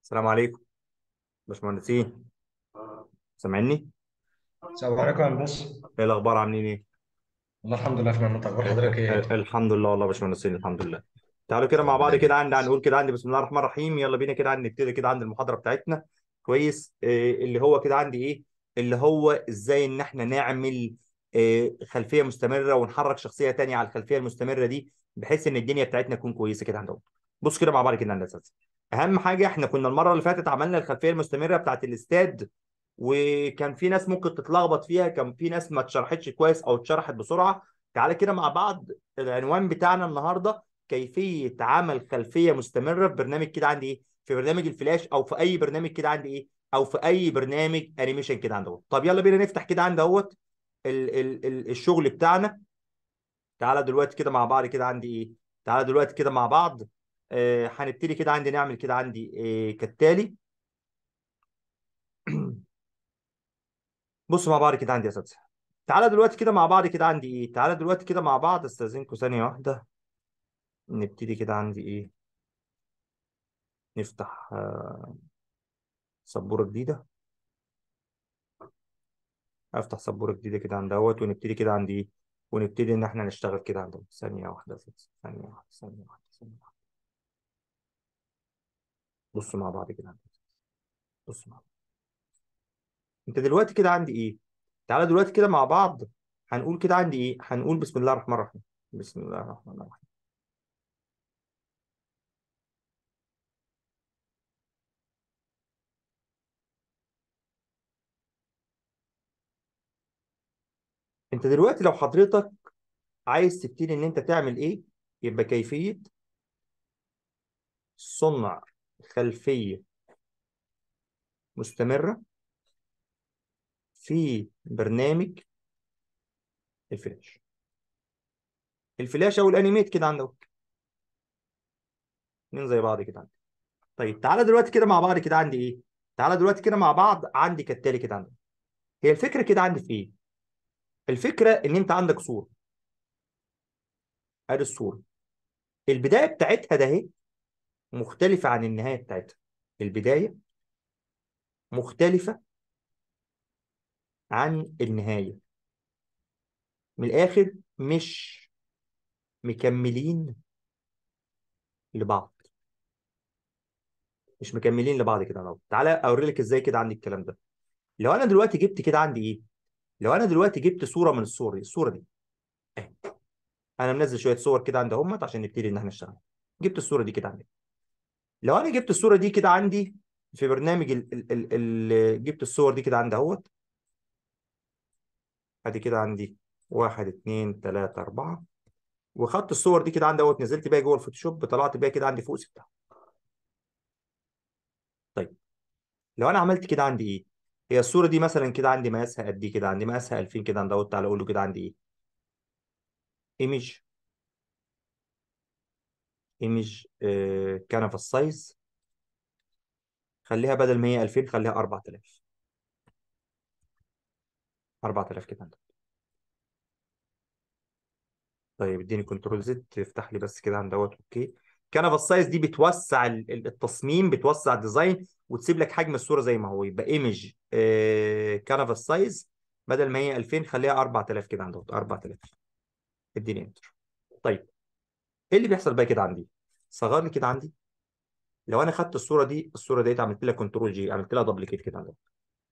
السلام عليكم باشمهندسين سامعني السلام عليكم يا هندسة ايه الاخبار عاملين ايه والله الحمد لله في نعمة أخبار حضرتك إيه؟ ال- الحمد لله والله يا باشمهندسين الحمد لله تعالوا كده مع ربنا بعض كده يديم عند هنقول كده عندي بسم الله الرحمن الرحيم يلا بينا كده عند نبتدي كده عند المحاضره بتاعتنا كويس إيه اللي هو كده عندي ايه اللي هو ازاي ان احنا نعمل إيه خلفيه مستمره ونحرك شخصيه تانية على الخلفيه المستمره دي بحيث ان الدنيا بتاعتنا تكون كويسه كده عندهم بص كده مع بعض كده عند اساس اهم حاجه احنا كنا المره اللي فاتت عملنا الخلفيه المستمره بتاعت الاستاد وكان في ناس ممكن تتلخبط فيها كان في ناس ما اتشرحتش كويس او اتشرحت بسرعه تعالى كده مع بعض العنوان بتاعنا النهارده كيفيه عمل خلفيه مستمره في برنامج كده عندي ايه في برنامج الفلاش او في اي برنامج كده عندي ايه او في اي برنامج انيميشن كده عندي اهوت طب يلا بينا نفتح كده عندي اهوت ال ال ال الشغل بتاعنا تعالى دلوقتي كده مع بعض كده عندي ايه تعالى دلوقتي كده مع بعض آه هنبتدي كده عندي نعمل كده عندي إيه كالتالي بصوا مع بعض كده عندي يا اساتذه تعالى دلوقتي كده مع بعض كده عندي ايه تعالى دلوقتي كده مع بعض استاذنكم ثانيه واحده نبتدي كده عندي ايه نفتح آه، سبوره جديده افتح سبوره جديده كده عند اهوت ونبتدي كده عندي ايه ونبتدي ان احنا نشتغل كده عندهم ثانيه واحده يا أستاذ. ثانيه واحده ثانيه واحده ثانيه واحده بصوا مع بعض كده عندي بصوا مع بعض انت دلوقتي كده عندي ايه تعالى دلوقتي كده مع بعض هنقول كده عندي ايه هنقول بسم الله الرحمن الرحيم بسم الله الرحمن الرحيم انت دلوقتي لو حضرتك عايز تبتدي ان انت تعمل ايه يبقى كيفيه صنع خلفيه مستمره في برنامج الفلاش الفلاش او الانيميت كده عندك اتنين زي بعض كده عندي طيب تعالى دلوقتي كده مع بعض كده عندي ايه تعالى دلوقتي كده مع بعض عندي كالتالي كده عندي هي الفكره كده عندي في ايه الفكره ان انت عندك صوره ادي الصوره البدايه بتاعتها ده اهي مختلفه عن النهايه بتاعتها البدايه مختلفه عن النهايه من الاخر مش مكملين لبعض مش مكملين لبعض كده اهو تعالى اوري لك ازاي كده عندي الكلام ده لو انا دلوقتي جبت كده عندي ايه لو انا دلوقتي جبت صوره من الصور دي الصوره دي اهي انا منزل شويه صور كده عندي اهمت عشان نبتدي ان احنا نشتغل جبت الصوره دي كده عندي لو انا جبت الصوره دي كده عندي في برنامج ال ال ال ال جبت الصور دي كده عندي اهوت ادي كده عندي واحد اتنين تلاته اربعه وخدت الصور دي كده عندي اهوت نزلت بيها جوه الفوتوشوب طلعت بيها كده عندي فوق سبتها طيب لو انا عملت كده عندي ايه هي الصوره دي مثلا كده عندي مقاسها قد ايه كده عندي مقاسها 2000 كده عندي اهوت تعالى اقول له كده عندي ايه ايمج ايمج كانفاس سايز خليها بدل ما هي 2000 خليها 4000 4000 كده عندك طيب اديني كنترول زد تفتح لي بس كده عند دوت اوكي كانفاس سايز دي بتوسع ال- ال- التصميم بتوسع الديزاين وتسيب لك حجم الصوره زي ما هو يبقى ايمج كانفاس سايز بدل ما هي 2000 خليها 4000 كده عند دوت 4000 اديني انتر طيب ايه اللي بيحصل بقى كده عندي صغر لي كده عندي لو انا خدت الصوره دي الصوره ديت عملت لها كنترول جي عملت لها دبليكيت كده عند دوت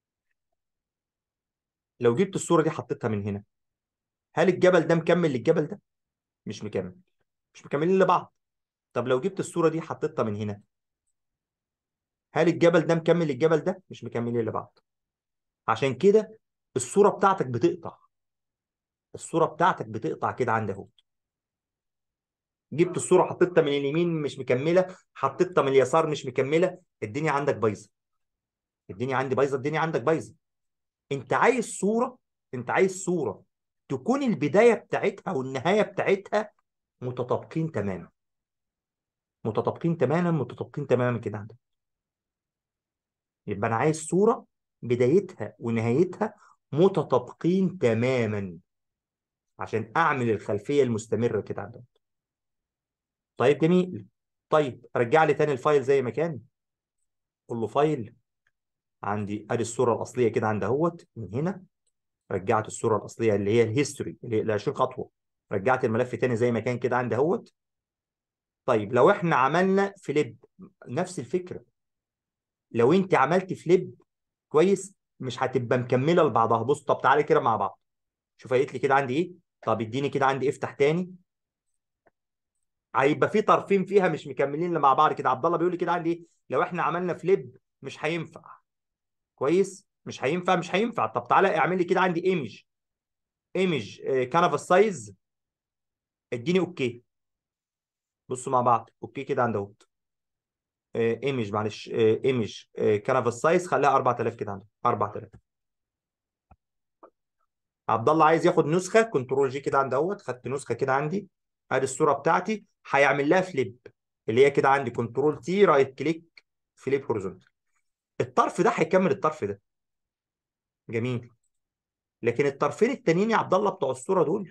لو جبت الصوره دي حطيتها من هنا هل الجبل ده مكمل للجبل ده مش مكمل مش مكملين لبعض طب لو جبت الصوره دي حطيتها من هنا هل الجبل ده مكمل للجبل ده مش مكملين لبعض عشان كده الصوره بتاعتك بتقطع الصوره بتاعتك بتقطع كده عند اهو جبت الصوره حطيتها من اليمين مش مكمله حطيتها من اليسار مش مكمله الدنيا عندك بايظه الدنيا عندي بايظه الدنيا عندك بايظه انت عايز صوره انت عايز صوره تكون البدايه بتاعتها والنهايه بتاعتها متطابقين تماما متطابقين تماما متطابقين تماما كده عندك يبقى انا عايز صوره بدايتها ونهايتها متطابقين تماما عشان اعمل الخلفيه المستمره كده عندك طيب جميل طيب رجع لي تاني الفايل زي ما كان قول له فايل عندي ادي الصوره الاصليه كده عند اهوت من هنا رجعت الصوره الاصليه اللي هي الهيستوري اللي هي 20 خطوه رجعت الملف تاني زي ما كان كده عند اهوت طيب لو احنا عملنا فليب نفس الفكره لو انت عملت فليب كويس مش هتبقى مكمله لبعضها بص طب تعالى كده مع بعض شوف قالت لي كده عندي ايه طب اديني كده عندي افتح تاني هيبقى في طرفين فيها مش مكملين مع بعض كده عبد الله بيقول لي كده عندي ايه لو احنا عملنا فليب مش هينفع كويس مش هينفع مش هينفع طب تعالى اعمل لي كده عندي ايمج ايمج كانفاس سايز اديني اوكي بصوا مع بعض اوكي كده عند اهوت ايمج معلش ايمج كانفاس سايز خليها 4000 كده عندك 4000 عبد الله عايز ياخد نسخه كنترول جي كده عند اهوت خدت نسخه كده عندي ادي الصوره بتاعتي هيعمل لها فليب اللي هي كده عندي كنترول تي رايت كليك فليب هوريزونتال الطرف ده هيكمل الطرف ده جميل لكن الطرفين التانيين يا عبد الله بتوع الصوره دول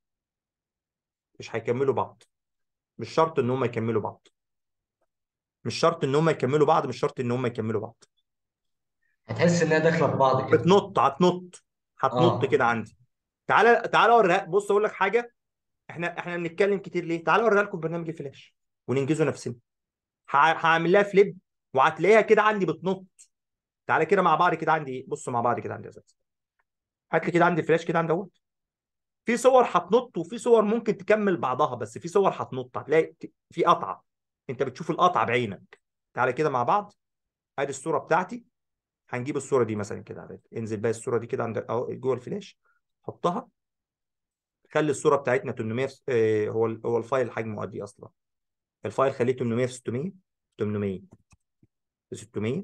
مش هيكملوا بعض مش شرط ان هم يكملوا بعض مش شرط ان هم يكملوا بعض مش شرط ان هم يكملوا بعض هتحس ان هي داخله في بعض كده بتنط هتنط هتنط اه كده عندي تعالى تعالى اوريها بص اقول لك حاجه احنا احنا بنتكلم كتير ليه تعالى اوريها لكم برنامج الفلاش وننجزه نفسنا ه- هعمل لها فليب وهتلاقيها كده عندي بتنط تعالى كده مع بعض كده عندي ايه بصوا مع بعض كده عندي يا اساتذه هات لي كده عندي الفلاش كده عند اهوت في صور هتنط وفي صور ممكن تكمل بعضها بس في صور هتنط هتلاقي ت- في قطعه انت بتشوف القطعه بعينك تعالى كده مع بعض ادي الصوره بتاعتي هنجيب الصوره دي مثلا كده عادي. انزل بقى الصوره دي كده عند اهو جوه الفلاش حطها خلي الصوره بتاعتنا 800 في- آه، هو ال- هو الفايل حجمه قد ايه اصلا الفايل خليه 800 في 600 800 في 600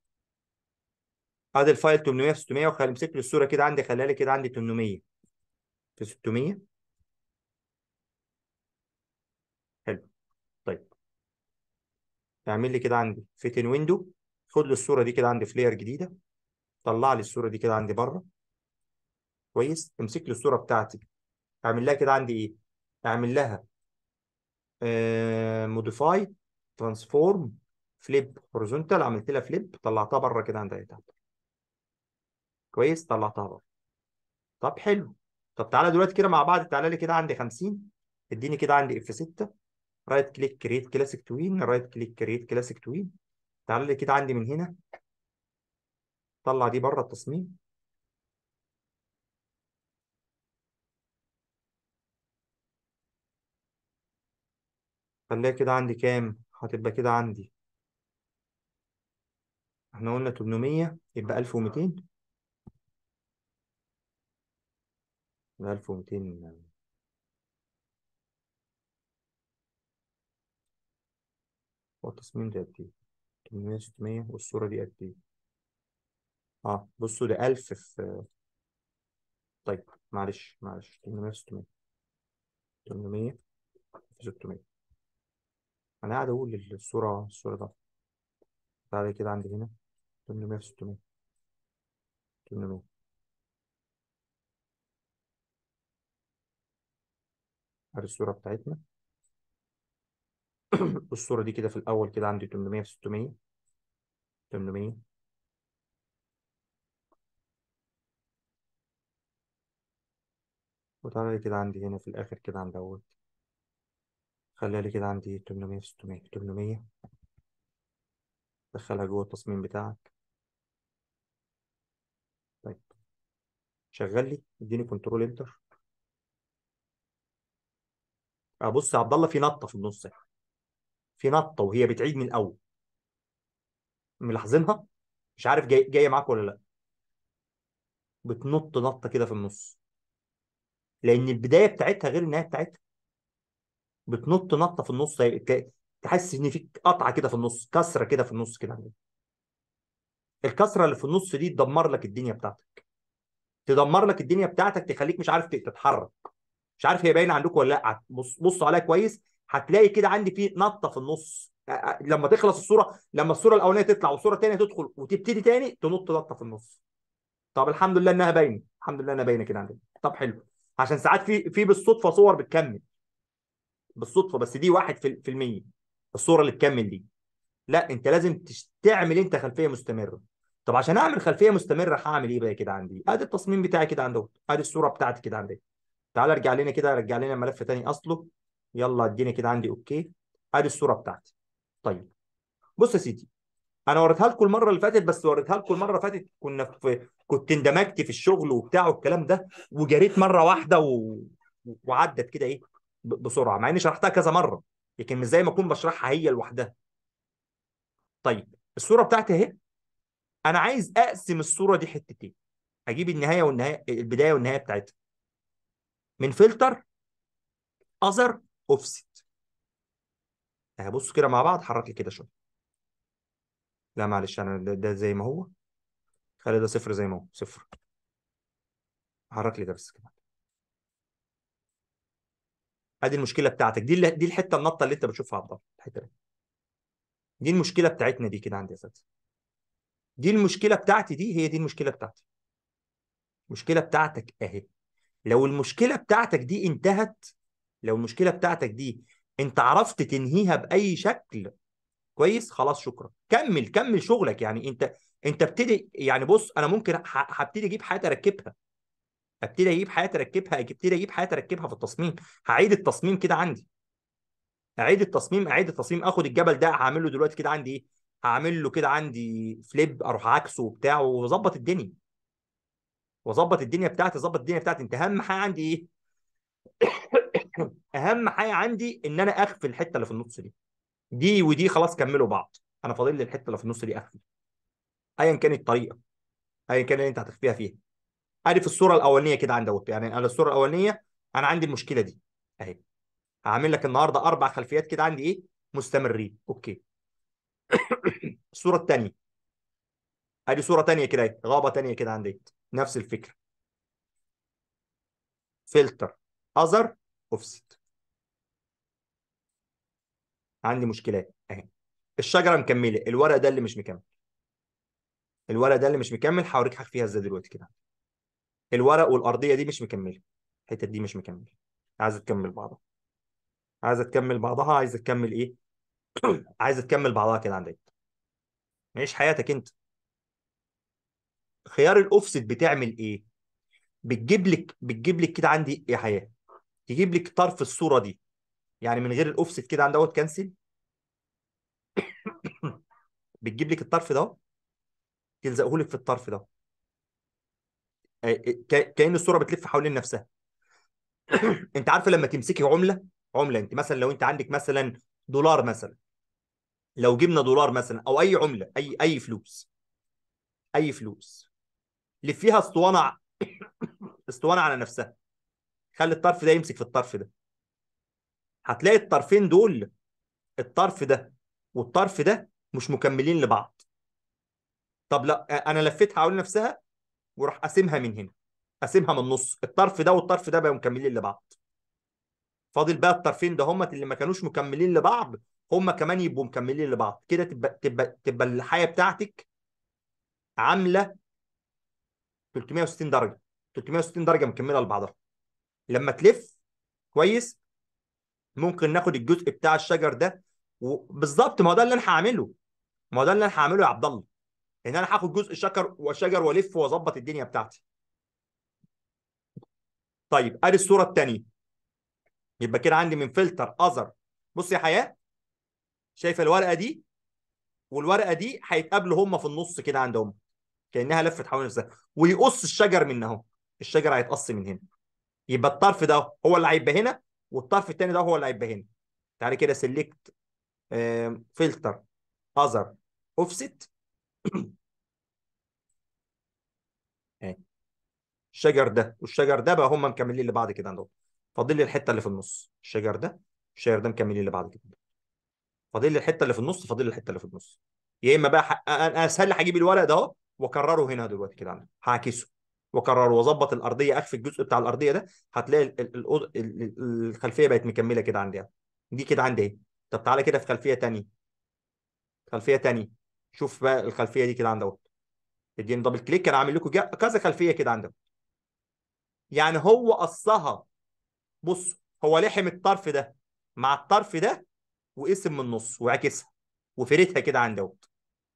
ادي الفايل 800 في 600 وخلي امسك لي الصوره كده عندي خليها لي كده عندي 800 في 600 حلو طيب اعمل لي كده عندي فيتن ويندو خد لي الصوره دي كده عندي فلير جديده طلع لي الصوره دي كده عندي بره كويس امسك لي الصوره بتاعتي اعمل لها كده عندي ايه اعمل لها موديفاي ترانسفورم فليب هوريزونتال عملت لها فليب طلعتها بره كده عندي تحت كويس طلعتها بره طب حلو طب تعالى دلوقتي كده مع بعض تعالى لي كده عندي 50 اديني كده عندي اف 6 رايت كليك كريت كلاسيك توين رايت كليك كريت كلاسيك توين تعالى لي كده عندي من هنا طلع دي بره التصميم خليها كده عندي كام هتبقى كده عندي احنا قلنا 800 يبقى 1200 يبقى 1200 هو التصميم ده قد ايه 800 600 والصورة دي قد ايه اه بصوا ده 1000 في طيب معلش معلش 800 600 800 في 600 انا قاعد اقول الصورة الصورة ده تعالى كده عندي هنا 800 في 600 800 ادي الصورة بتاعتنا الصورة دي كده في الأول كده عندي 800 في 600 800 وتعالى لي كده عندي هنا في الآخر كده عند أول خليها لي كده عندي 800 في 600 800 دخلها جوه التصميم بتاعك طيب شغل لي اديني كنترول انتر ابص يا عبد الله في نطة في النص في نطة وهي بتعيد من الأول ملاحظينها مش عارف جاي جاية معاك ولا لا بتنط نطة كده في النص لأن البداية بتاعتها غير النهاية بتاعتها بتنط نطة في النص ت- تحس إن في قطعة كده في النص كسرة كده في النص كده عندك. الكسرة اللي في النص دي تدمر لك الدنيا بتاعتك تدمر لك الدنيا بتاعتك تخليك مش عارف تتحرك مش عارف هي باينة عندكم ولا لا بص بصوا عليها كويس هتلاقي كده عندي في نطة في النص أ- أ- لما تخلص الصورة لما الصورة الأولانية تطلع والصورة الثانية تدخل وتبتدي تاني تنط نطة في النص طب الحمد لله انها باينه الحمد لله انها باينه كده عندنا طب حلو عشان ساعات في في بالصدفه صور بتكمل بالصدفه بس دي واحد في في المية الصوره اللي تكمل دي لا انت لازم تش- تعمل انت خلفيه مستمره طب عشان اعمل خلفيه مستمره هعمل ايه بقى كده عندي ادي التصميم بتاعي كده عندي اهو. ادي الصوره بتاعتي كده عندي تعال ارجع لنا كده رجع لنا ملف تاني اصله يلا اديني كده عندي اوكي ادي الصوره بتاعتي طيب بص يا سيدي انا وريتها لكم المره اللي فاتت بس وريتها لكم المره اللي فاتت كنا في كنت اندمجت في الشغل وبتاع والكلام ده وجريت مره واحده و... وعدت كده ايه ب- بسرعه مع اني شرحتها كذا مره لكن مش زي ما اكون بشرحها هي لوحدها طيب الصوره بتاعتي اهي انا عايز اقسم الصوره دي حتتين اجيب النهايه والنهايه البدايه والنهايه بتاعتها من فلتر اذر اوفست هبص كده مع بعض حرك لي كده شويه لا معلش انا ده, ده زي ما هو خلي ده صفر زي ما هو صفر حرك لي ده بس كده ادي المشكله بتاعتك دي اللي دي الحته النطه اللي انت بتشوفها على الضغط الحته دي دي المشكله بتاعتنا دي كده عندي يا اساتذه دي المشكله بتاعتي دي هي دي المشكله بتاعتي المشكله بتاعتك اهي لو المشكله بتاعتك دي انتهت لو المشكله بتاعتك دي انت عرفت تنهيها باي شكل كويس خلاص شكرا كمل كمل شغلك يعني انت انت ابتدي يعني بص انا ممكن ه- هبتدي اجيب حاجه اركبها ابتدي اجيب حاجه اركبها ابتدي اجيب حاجه اركبها في التصميم هعيد التصميم كده عندي اعيد التصميم اعيد التصميم اخد الجبل ده هعمل له دلوقتي كده عندي ايه هعمل له كده عندي فليب اروح عكسه وبتاع واظبط الدنيا واظبط الدنيا بتاعتي اظبط الدنيا بتاعتي انت اهم حاجه عندي ايه اهم حاجه عندي ان انا اخفي الحته اللي في النص دي دي ودي خلاص كملوا بعض انا فاضل لي الحته اللي في النص دي اخفي ايا كانت الطريقه ايا كان اللي انت هتخفيها فيها ادي في الصوره الاولانيه كده عندي اهوت يعني انا الصوره الاولانيه انا عندي المشكله دي اهي هعمل لك النهارده اربع خلفيات كده عندي ايه مستمرين اوكي الصوره الثانيه ادي صوره ثانيه كده اهي غابه ثانيه كده عندي نفس الفكره فلتر اذر اوفست عندي مشكلات اهي الشجره مكمله الورق ده اللي مش مكمل الورق ده اللي مش مكمل هوريك هخفيها ازاي دلوقتي كده الورق والارضيه دي مش مكمله الحته دي مش مكمله عايزه تكمل بعضها عايزه تكمل بعضها عايزه تكمل ايه عايزه تكمل بعضها كده عندك عيش حياتك انت خيار الاوفست بتعمل ايه بتجيب لك بتجيب لك كده عندي ايه حياه تجيب لك طرف الصوره دي يعني من غير الاوفست كده عند دوت كنسل بتجيب لك الطرف ده تلزقه لك في الطرف ده آه، ك- كأن الصوره بتلف حوالين نفسها انت عارفه لما تمسكي عمله عمله انت مثلا لو انت عندك مثلا دولار مثلا لو جبنا دولار مثلا او اي عمله اي اي فلوس اي فلوس لفيها اسطوانه ع- اسطوانه على نفسها خلي الطرف ده يمسك في الطرف ده هتلاقي الطرفين دول الطرف ده والطرف ده مش مكملين لبعض طب لا انا لفيتها حوالين نفسها وراح قاسمها من هنا قاسمها من النص الطرف ده والطرف ده بقوا مكملين لبعض فاضل بقى الطرفين ده هم اللي ما كانوش مكملين لبعض هم كمان يبقوا مكملين لبعض كده تبقى تبقى تبقى الحياه بتاعتك عامله 360 درجه 360 درجه مكمله لبعضها لما تلف كويس ممكن ناخد الجزء بتاع الشجر ده وبالظبط ما هو ده اللي انا هعمله ما هو ده اللي انا هعمله يا عبد الله ان انا هاخد جزء شجر وشجر والف واظبط الدنيا بتاعتي طيب ادي الصوره الثانيه يبقى كده عندي من فلتر اذر بص يا حياه شايفه الورقه دي والورقه دي هيتقابلوا هما في النص كده عندهم كانها لفت حوالين نفسها ويقص الشجر من اهو الشجر هيتقص من هنا يبقى الطرف ده هو اللي هيبقى هنا والطرف الثاني ده هو اللي هيبقى هنا تعالى كده سيلكت فلتر اذر اوفست الشجر ده والشجر ده بقى هم مكملين لبعض كده عندهم فاضل لي الحته اللي في النص الشجر ده الشجر ده مكملين لبعض كده فاضل لي الحته اللي في النص فاضل لي الحته اللي في النص يا اما بقى ح... انا اسهل لي هجيب الورق ده اهو واكرره هنا دلوقتي كده عندي هعكسه واكرره واظبط الارضيه اخفي الجزء بتاع الارضيه ده هتلاقي ال... ال... ال... ال... الخلفيه بقت مكمله كده عندي اهي. دي كده عندي اهي طب تعالى كده في خلفيه ثانيه خلفيه ثانيه شوف بقى الخلفيه دي كده عندي اهو اديني دبل كليك انا عامل لكم جا- كذا خلفيه كده عندي يعني هو قصها بص هو لحم الطرف ده مع الطرف ده وقسم من النص وعكسها وفريتها كده عندي اهوت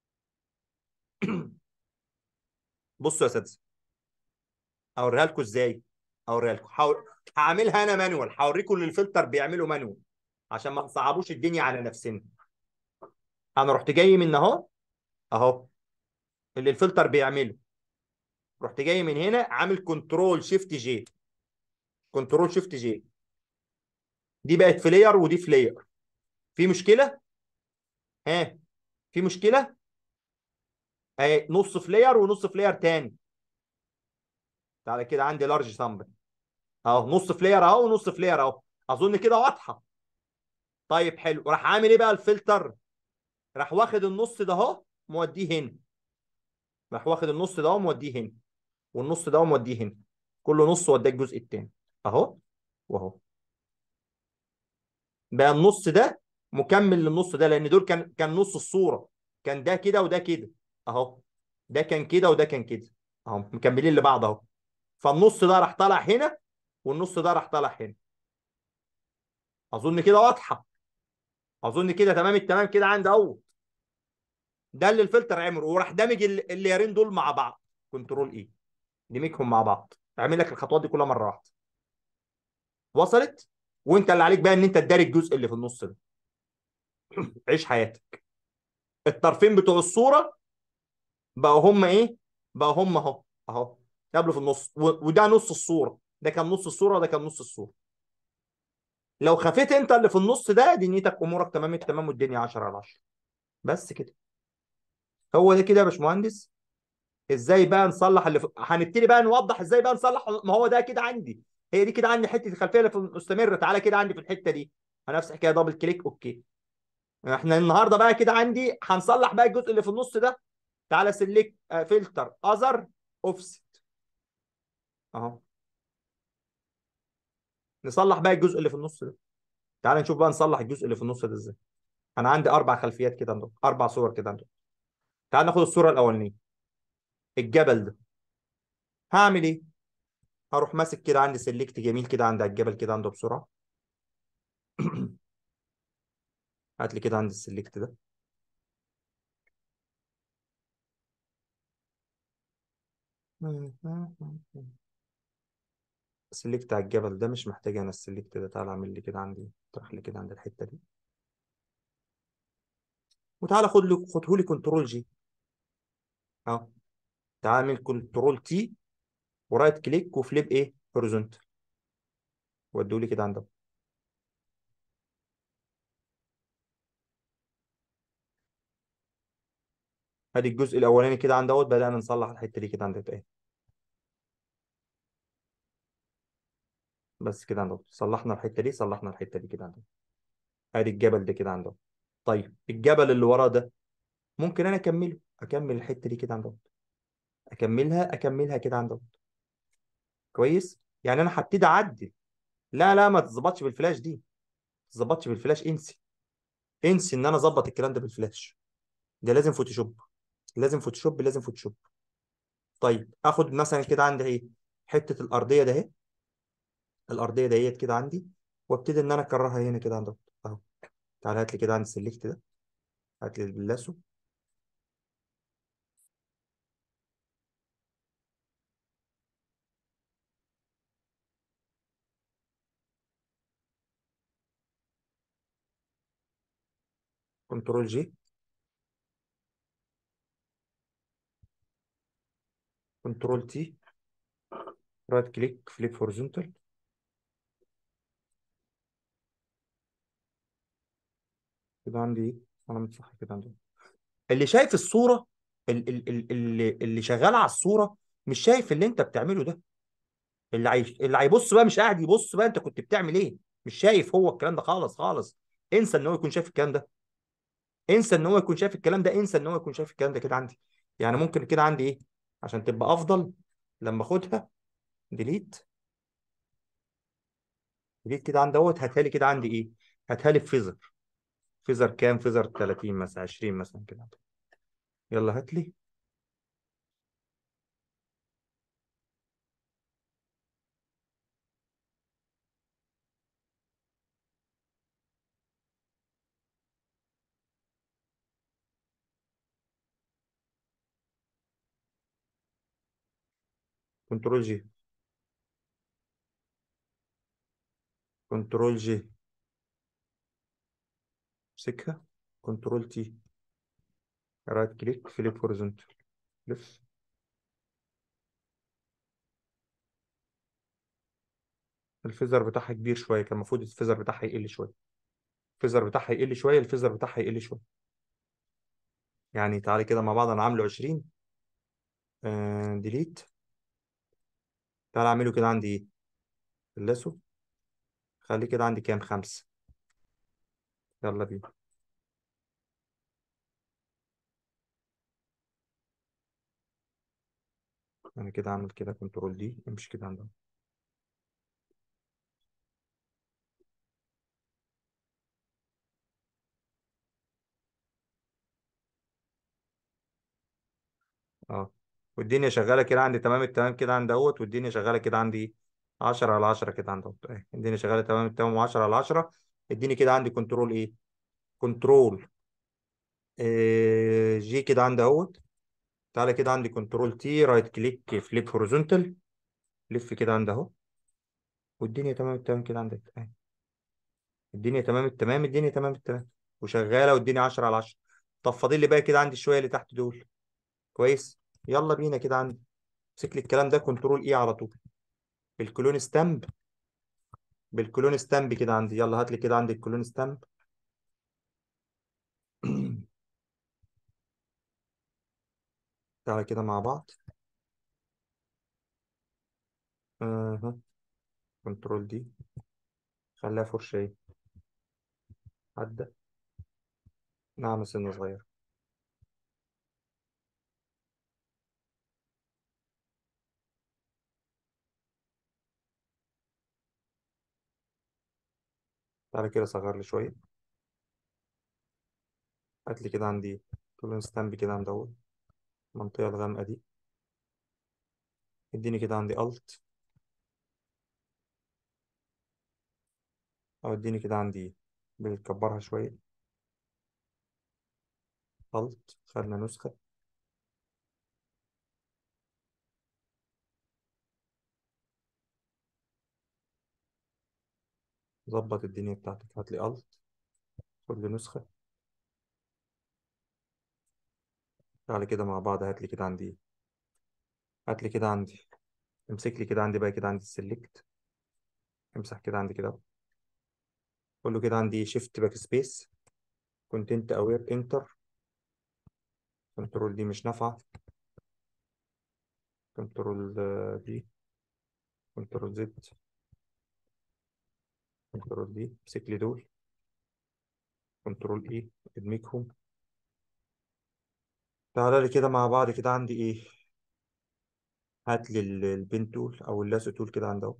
بصوا يا اساتذه اوريها لكم ازاي اوريها لكم حاول هعملها انا مانوال هوريكم اللي الفلتر بيعمله مانوال عشان ما تصعبوش الدنيا على نفسنا انا رحت جاي من اهو اهو اللي الفلتر بيعمله رحت جاي من هنا عامل كنترول شيفت جي كنترول شيفت جي دي بقت فلير ودي فلير في مشكله ها في مشكله اهي نص فلير ونص فلير تاني تعالى كده عندي لارج سامبل اهو نص فلير اهو ونص فلير اهو اظن كده واضحه طيب حلو راح عامل ايه بقى الفلتر راح واخد النص ده اهو موديه هنا راح واخد النص ده اهو موديه هنا والنص ده اهو موديه هنا كل نص وداه الجزء التاني اهو واهو بقى النص ده مكمل للنص ده لان دول كان كان نص الصوره كان ده كده وده كده اهو ده كان كده وده كان كده اهو مكملين لبعض اهو فالنص ده راح طالع هنا والنص ده راح طالع هنا اظن كده واضحه اظن كده تمام التمام كده عندي اهو ده اللي الفلتر عمله وراح دامج ال- الليرين دول مع بعض كنترول ايه دمجهم مع بعض اعمل لك الخطوات دي كلها مره واحده وصلت وانت اللي عليك بقى ان انت تداري الجزء اللي في النص ده عيش حياتك الطرفين بتوع الصوره بقوا هم ايه بقوا هم اهو اهو قبله في النص و- وده نص الصوره ده كان نص الصوره وده كان نص الصوره لو خفيت انت اللي في النص ده دنيتك امورك تمام التمام والدنيا 10 على 10 بس كده هو ده كده يا باشمهندس ازاي بقى نصلح اللي في... هنبتدي بقى نوضح ازاي بقى نصلح ما هو ده كده عندي هي دي كده عندي حته الخلفيه اللي في مستمره تعالى كده عندي في الحته دي هنفس الحكايه دبل كليك اوكي احنا النهارده بقى كده عندي هنصلح بقى الجزء اللي في النص ده تعالى سيلكت فلتر اذر اوفست اهو نصلح بقى الجزء اللي في النص ده تعالى نشوف بقى نصلح الجزء اللي في النص ده ازاي انا عندي اربع خلفيات كده عندهم اربع صور كده عندهم تعال ناخد الصوره الاولانيه الجبل ده هعمل ايه هروح ماسك كده عندي سيلكت جميل كده عند الجبل كده عنده بسرعه هات لي كده عند السيلكت ده سيلكت على الجبل ده مش محتاج انا السيلكت ده تعالى اعمل لي كده عندي طرح لي كده عند الحته دي وتعالى خد لي خده لي كنترول جي اهو تعالى اعمل كنترول تي ورايت كليك وفليب ايه هوريزونتال وديه لي كده عندك ادي الجزء الاولاني كده عند اهوت بدانا نصلح الحته دي كده عند ايه بس كده عند اهوت صلحنا الحته دي صلحنا الحته دي كده عند اهوت. ادي الجبل ده كده عند اهوت. طيب الجبل اللي وراه ده ممكن انا اكمله اكمل الحته دي كده عند اهوت. اكملها اكملها كده عند اهوت. كويس يعني انا هبتدي اعدل لا لا ما تظبطش بالفلاش دي ما تظبطش بالفلاش انسي انسي ان انا اظبط الكلام ده بالفلاش ده لازم فوتوشوب لازم فوتوشوب لازم فوتوشوب طيب اخد مثلا كده عندي ايه حته الارضيه ده اهي الارضيه ديت كده عندي وابتدي ان انا اكررها هنا كده عند اهو تعالى هات لي كده عند السلكت ده هات لي اللاسو كنترول جي كنترول تي رايت كليك فليب هوريزونتال كده عندي ايه علامه صح كده عندي اللي شايف الصوره ال- ال- ال- اللي اللي شغال على الصوره مش شايف اللي انت بتعمله ده اللي عايش اللي هيبص بقى مش قاعد يبص بقى انت كنت بتعمل ايه مش شايف هو الكلام ده خالص خالص انسى ان هو يكون شايف الكلام ده انسى ان هو يكون شايف الكلام ده انسى ان هو يكون شايف الكلام ده كده عندي يعني ممكن كده عندي ايه عشان تبقى افضل لما اخدها ديليت ديليت كده عندي اهوت هاتها لي كده عندي ايه هاتها لي في فيزر فيزر كام فيزر 30 مثلا 20 مثلا كده يلا هات لي كنترول جي كنترول جي امسكها كنترول تي رايت كليك فليب هوريزونتال لف الفيزر بتاعها كبير شويه كان المفروض الفيزر بتاعها يقل شويه الفيزر بتاعها يقل شويه الفيزر بتاعها يقل شويه يعني تعالي كده مع بعض انا عامله 20 آه ديليت تعالى اعمله كده عندي ايه اللاسو خليه كده عندي كام خمسة يلا بينا انا كده اعمل كده كنترول دي امشي كده عندها اه والدنيا شغاله كده عندي تمام التمام كده عند اهوت والدنيا شغاله كده عندي 10 على 10 كده عند اهوت اهي الدنيا شغاله تمام التمام و10 على 10 اديني كده عندي كنترول ايه كنترول آه جي كده عند اهوت تعالى كده عندي كنترول تي رايت كليك فليب هوريزونتال لف كده عند اهو والدنيا تمام التمام كده عندك اهي الدنيا تمام التمام الدنيا تمام التمام وشغاله والدنيا 10 على 10 طب فاضل لي بقى كده عندي شويه اللي تحت دول كويس يلا بينا كده عندي امسك لي الكلام ده كنترول اي على طول بالكلون ستامب بالكلون ستامب كده عندي يلا هات لي كده عندي الكلون ستامب تعالى كده مع بعض اها كنترول دي خليها فرشة عدى نعم سن صغير تعالى كده صغر لي شوية هات لي كده عندي كلون ستامب كده عند اول المنطقة الغامقة دي اديني كده عندي الت او اديني كده عندي بنكبرها شوية الت خدنا نسخة ظبط الدنيا بتاعتك هات لي الت خد لي نسخة تعالى كده مع بعض هات لي كده عندي هات لي كده عندي امسك لي كده عندي بقى كده عندي السلكت امسح كده عندي كده قول له كده عندي شيفت باك سبيس كونتنت اوير انتر كنترول دي مش نافعة كنترول دي كنترول زد كنترول دي امسك لي دول كنترول اي ادمجهم تعالى لي كده مع بعض كده عندي ايه هات لي ال- البين تول او اللاسو تول كده عند اهو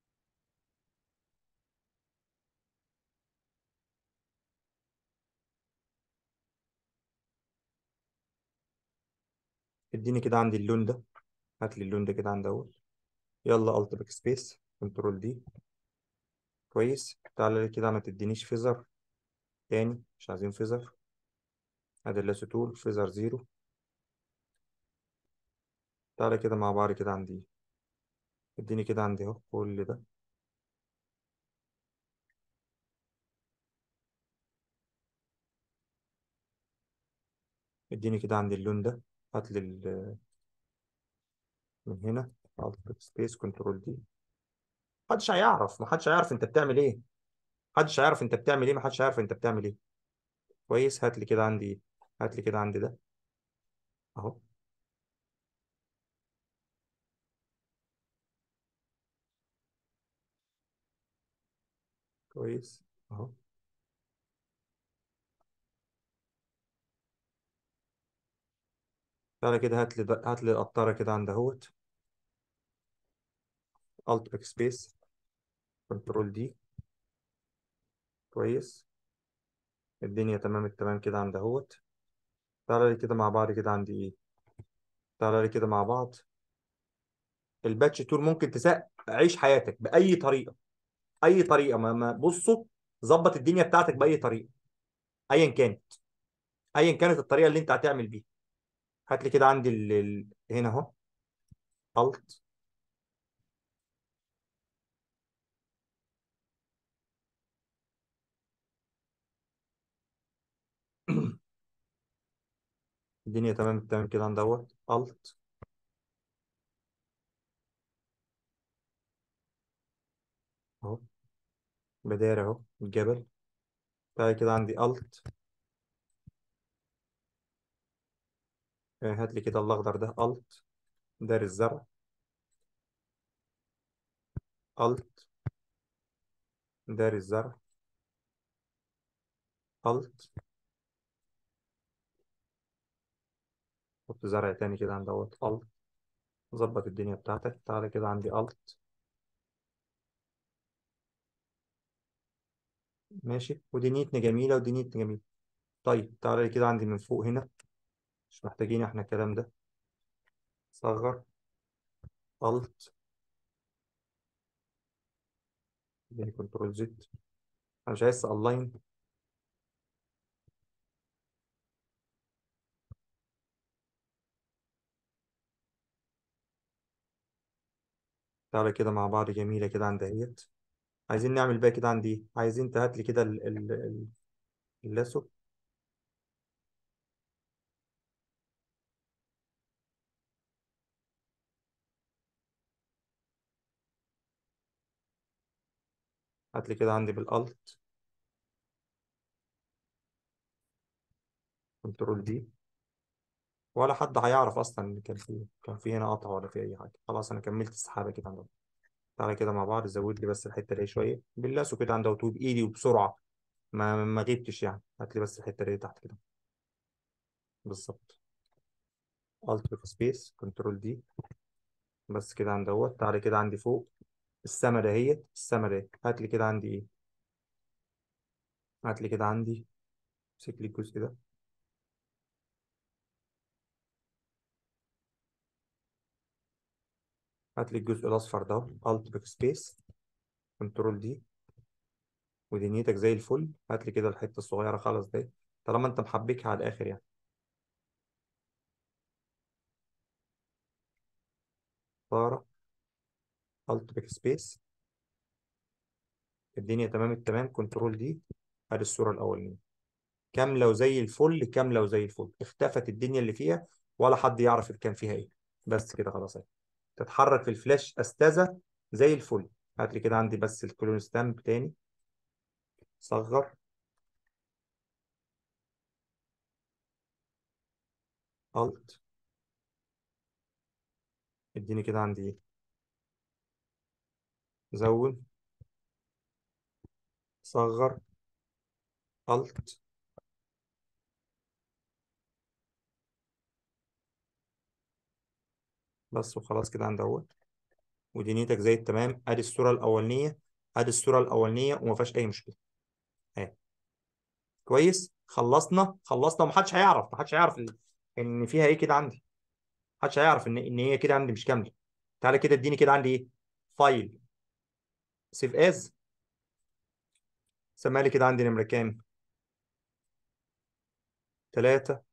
اديني كده عندي اللون ده هات لي اللون ده كده عند اهو يلا الت باك سبيس كنترول دي كويس تعالى لي كده ما تدينيش فيزر تاني مش عايزين فيزر ادي اللاسو تول فيزر زيرو تعالى كده مع بعض كده عندي اديني كده عندي اهو كل ده اديني كده عندي اللون ده هات لي ال- من هنا الت باك سبيس كنترول دي محدش هيعرف محدش هيعرف انت بتعمل ايه محدش هيعرف انت بتعمل ايه محدش هيعرف انت بتعمل ايه كويس هات لي كده عندي هات لي كده عندي ده اهو كويس اهو تعالى كده هات لي ده هات لي القطاره كده عند اهوت الت باك سبيس كنترول دي كويس الدنيا تمام التمام كده عند اهوت تعالى لي كده مع بعض كده عندي ايه تعالى لي كده مع بعض الباتش تول ممكن تسق عيش حياتك باي طريقه اي طريقه ما ما بصوا ظبط الدنيا بتاعتك باي طريقه ايا كانت ايا كانت الطريقه اللي انت هتعمل بيها هات لي كده عندي ال... ال... هنا اهو الت الدنيا تمام تمام كده عند دوت الت اهو بداية اهو الجبل بعد كده عندي الت هات لي كده الاخضر ده الت دار الزرع الت دار الزرع الت حط زرع تاني كده عند دوت الت ظبط الدنيا بتاعتك تعالى كده عندي الت ماشي ودنيتنا جميلة ودنيتنا جميلة طيب تعالى كده عندي من فوق هنا مش محتاجين احنا الكلام ده صغر الت اديني كنترول زد انا مش عايز الاين تعالى كده مع بعض جميلة كده عند اهيت عايزين نعمل بقى كده عندي ايه عايزين تهات لي كده ال- ال- ال- اللاسو هات لي كده عندي بالالت كنترول دي ولا حد هيعرف اصلا ان كان في كان في هنا قطع ولا في اي حاجه خلاص انا كملت السحابه كده عندهم تعالى كده مع بعض زود لي بس الحته دي شويه باللاسو كده عند وتوب بايدي وبسرعه ما ما غيبتش يعني هات لي بس الحته دي تحت كده بالظبط الت في سبيس كنترول دي بس كده عند دوت تعالى كده عندي فوق السما دهيت السما دهيت هات لي كده عندي ايه هات لي كده عندي امسك لي الجزء ده هات لي الجزء الاصفر ده الت باك سبيس كنترول دي ودنيتك زي الفل هات لي كده الحته الصغيره خالص دي طالما انت محبكها على الاخر يعني طاره الت باك سبيس الدنيا تمام التمام كنترول دي ادي الصوره الاولانيه كامله وزي الفل كامله وزي الفل اختفت الدنيا اللي فيها ولا حد يعرف اللي كان فيها ايه بس كده خلاص اهي تتحرك في الفلاش استاذه زي الفل هات لي كده عندي بس الكلون ستامب تاني صغر الت اديني كده عندي ايه زود صغر الت بس وخلاص كده عند اهوت ودنيتك زي التمام ادي الصوره الاولانيه ادي الصوره الاولانيه وما فيهاش اي مشكله اهي كويس خلصنا خلصنا ومحدش هيعرف محدش هيعرف ال- ان فيها ايه كده عندي محدش هيعرف ان ان هي كده عندي مش كامله تعالى كده اديني كده عندي ايه فايل سيف از سمع لي كده عندي نمره كام 3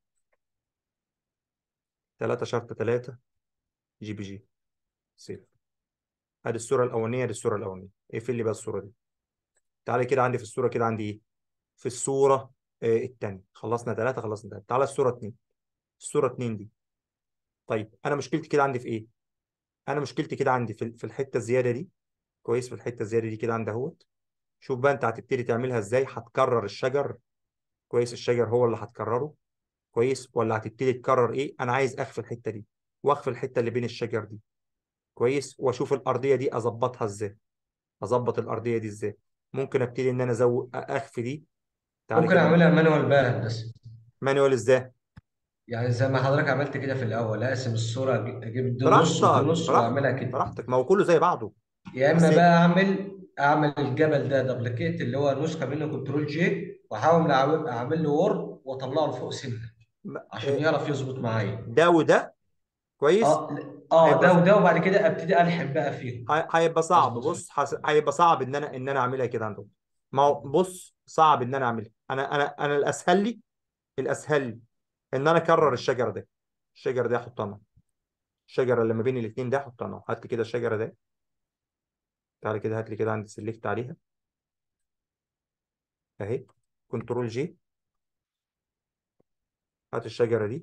3 شرط 3 جي بي جي سيف ادي الصوره الاولانيه ادي الصوره الاولانيه اقفل لي بقى الصوره دي تعالى كده عندي في الصوره كده عندي ايه في الصوره آه الثانيه خلصنا ثلاثه خلصنا ثلاثه تعالى الصوره 2 الصوره 2 دي طيب انا مشكلتي كده عندي في ايه انا مشكلتي كده عندي في في الحته الزياده دي كويس في الحته الزياده دي كده عند اهوت شوف بقى انت هتبتدي تعملها ازاي هتكرر الشجر كويس الشجر هو اللي هتكرره كويس ولا هتبتدي تكرر ايه انا عايز اخفي الحته دي واخفي الحته اللي بين الشجر دي كويس واشوف الارضيه دي اظبطها ازاي اظبط الارضيه دي ازاي ممكن ابتدي ان انا ازود اخفي دي تعالى ممكن كده اعملها مانوال بقى هندسه مانوال ازاي يعني زي ما حضرتك عملت كده في الاول اقسم الصوره أجي- اجيب دي نص ودي براحتك نص براحتك واعملها كده براحتك ما هو كله زي بعضه يا اما بس بقى اعمل اعمل الجبل ده دبليكيت اللي هو نسخه منه كنترول جي واحاول أعمل اعمل له وورد واطلعه لفوق سنه م- عشان آه، يعرف يظبط معايا ده وده كويس اه ل- اه ده هيبقى وده وبعد كده ابتدي الحم بقى فيهم هي- هيبقى صعب اظبطهم بص حس- هيبقى صعب ان انا ان انا اعملها كده عندهم ما هو بص صعب ان انا اعملها انا انا انا الاسهل لي الاسهل لي ان انا اكرر الشجره ده الشجره دي احطها هنا. الشجره اللي ما بين الاثنين ده احطها هنا. هات لي كده الشجره ده تعالى كده هات لي كده عندي سيلكت عليها اهي كنترول جي هات الشجرة دي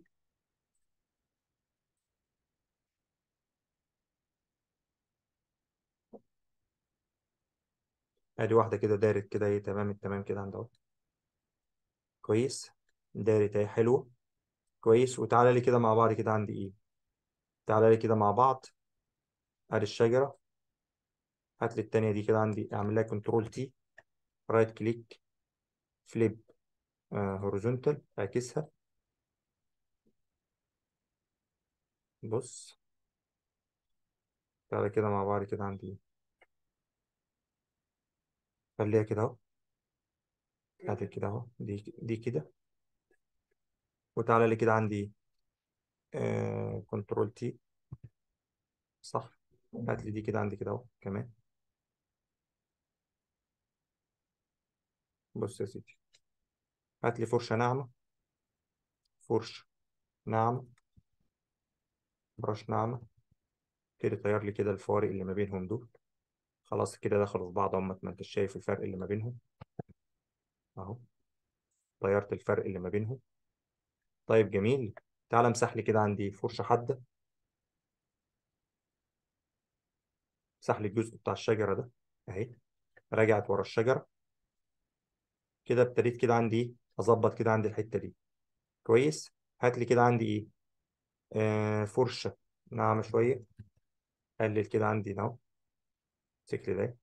ادي واحدة كده دارت كده ايه تمام التمام كده عند اهو كويس دارت اهي حلوة كويس وتعالى لي كده مع بعض كده عندي ايه تعالى لي كده مع بعض ادي الشجرة هات لي التانية دي كده عندي اعمل لها كنترول تي رايت كليك فليب هوريزونتال اعكسها بص تعالى كده مع بعض كده عندي ايه خليها كده اهو هات كده اهو دي دي كده وتعالى لي كده عندي ايه كنترول تي صح هات لي دي كده عندي كده اهو كمان بص يا سيدي هات لي فرشة ناعمة فرشة ناعمة برش ناعمة كده طير لي كده الفوارق اللي ما بينهم دول خلاص كده دخلوا في بعض هم ما انت شايف الفرق اللي ما بينهم اهو طيرت الفرق اللي ما بينهم طيب جميل تعال امسح لي كده عندي فرشة حادة امسح لي الجزء بتاع الشجرة ده اهي رجعت ورا الشجرة كده ابتديت كده عندي ايه اظبط كده عندي الحتة دي كويس هات لي كده عندي ايه آه فرشة ناعمة شوية قلل كده عندي اهو الشكل ده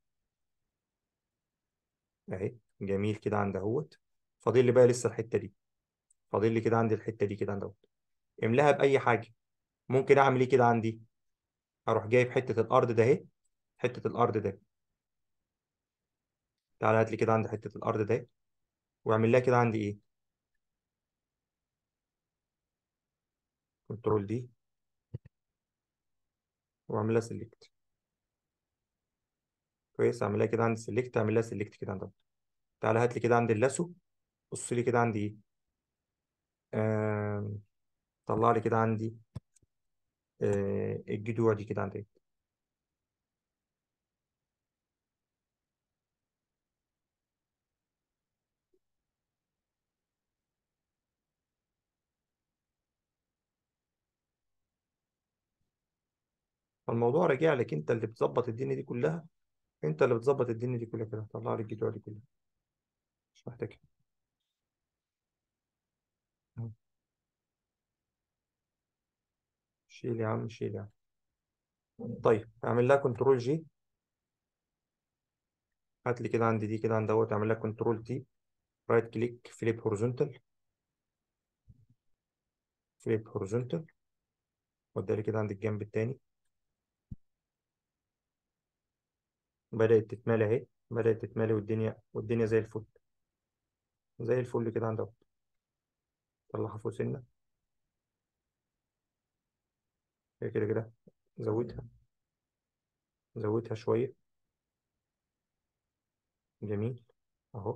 اهي جميل كده عند اهوت فاضل لي بقى لسه الحتة دي فاضل لي كده عندي الحتة دي كده عند اهوت املاها بأي حاجة ممكن اعمل ايه كده عندي اروح جايب حتة الارض ده اهي حتة الارض ده تعالى هات لي كده عندي حتة الارض ده واعمل لها كده عندي ايه كنترول دي واعمل لها سيلكت كويس اعمل لها كده عندي سيلكت اعمل لها سيلكت كده عندها تعالى هات لي كده عندي اللاسو بص لي كده عندي ايه آم، طلع لي كده عندي آه، الجذوع دي كده عندي إيه؟ فالموضوع راجع لك انت اللي بتظبط الدنيا دي كلها انت اللي بتظبط الدنيا دي كلها كده طلع لي الجذوع دي كلها مش محتاج شيل يا عم شيل يا عم طيب اعمل لها كنترول جي هات لي كده عندي دي كده عند دوت اعمل لها كنترول تي رايت كليك فليب هوريزونتال فليب هوريزونتال ودي لي كده عند الجنب التاني بدأت تتمالي اهي بدأت تتمالي والدنيا والدنيا زي الفل زي الفل كده عند دوت طلعها فوق سنة هي كده كده زودها زودها شوية جميل اهو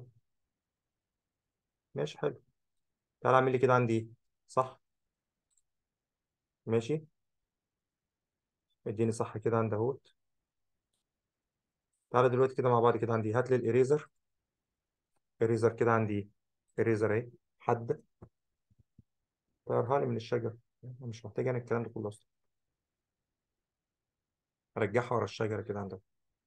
ماشي حلو تعالى اعمل لي كده عندي ايه صح ماشي اديني صح كده عند اهوت تعالى دلوقتي كده مع بعض كده عندي هات لي الاريزر اريزر كده عندي ايه اريزر اهي حد طيرها لي من الشجر أنا مش محتاج انا الكلام ده كله اصلا ارجعها ورا الشجره كده عندك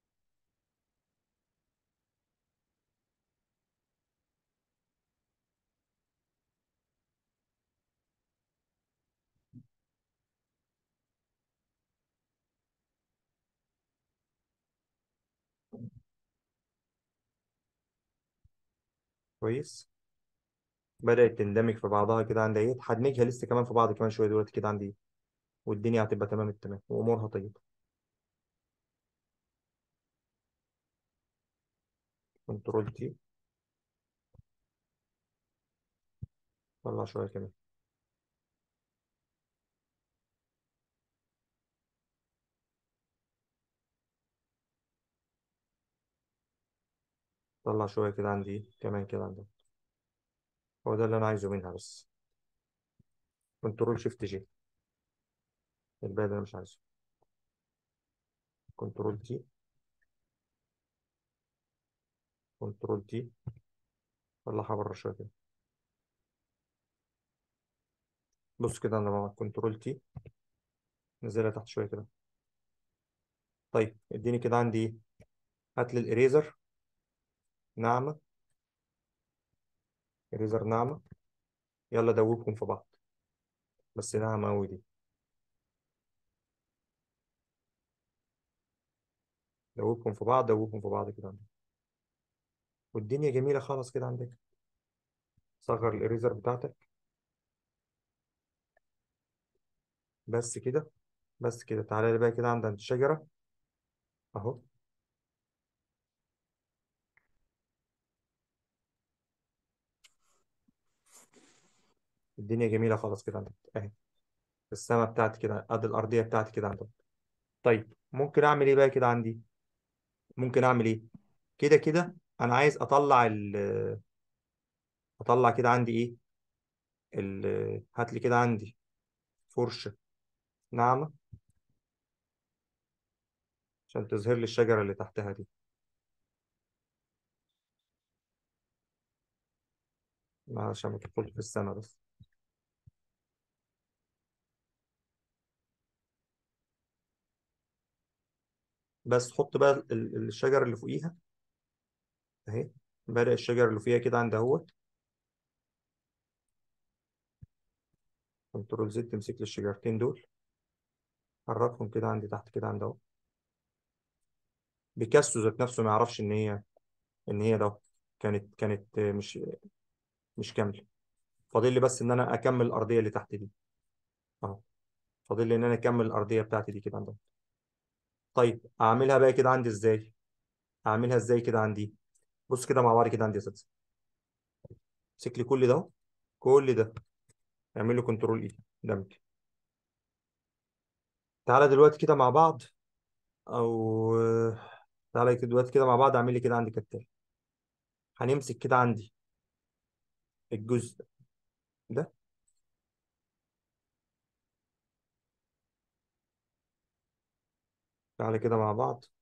كويس بدأت تندمج في بعضها كده عندي ايه هدمجها لسه كمان في بعض كمان شويه دلوقتي كده عندي ايه والدنيا هتبقى تمام التمام وامورها طيبه كنترول تي طلع شويه كمان طلع شويه كده عندي ايه كمان كده عندي هو ده اللي انا عايزه منها بس كنترول شيفت جي الباقي ده انا مش عايزه كنترول تي كنترول تي طلعها بره شويه كده بص كده انا مع كنترول تي نزلها تحت شويه كده طيب اديني كده عندي ايه هات لي الاريزر ناعمه اريزر ناعمه يلا دوبهم في بعض بس ناعمه قوي دي دوبهم في بعض دوبهم في بعض كده عندك والدنيا جميله خالص كده عندك صغر الاريزر بتاعتك بس كده بس كده تعالى لي بقى كده عند الشجره اهو الدنيا جميله خالص كده عندك اهي السما بتاعتي كده قد الارضيه بتاعتي كده عندك طيب ممكن اعمل ايه بقى كده عندي ممكن اعمل ايه كده كده انا عايز اطلع ال اطلع كده عندي ايه ال هات لي كده عندي فرشه ناعمه عشان تظهر لي الشجره اللي تحتها دي عشان ما تدخلش في السما بس بس حط بقى ال- ال- الشجر اللي فوقيها اهي بدأ الشجر اللي فوقيها كده عند اهوت كنترول زد تمسك لي الشجرتين دول حركهم كده عندي تحت كده عند اهو بيكاسو ذات نفسه ما يعرفش ان هي ان هي ده كانت كانت مش مش كامله فاضل لي بس ان انا اكمل الارضيه اللي تحت دي اهو فاضل لي ان انا اكمل الارضيه بتاعتي دي كده عندها طيب اعملها بقى كده عندي ازاي اعملها ازاي كده عندي بص كده مع بعض كده عندي يا اساتذه امسك لي كل ده اهو. كل ده اعمل له كنترول اي دمج تعالى دلوقتي كده مع بعض او تعالى كده دلوقتي كده مع بعض اعمل لي كده عندي كالتالي هنمسك كده عندي الجزء ده تعالى كده مع بعض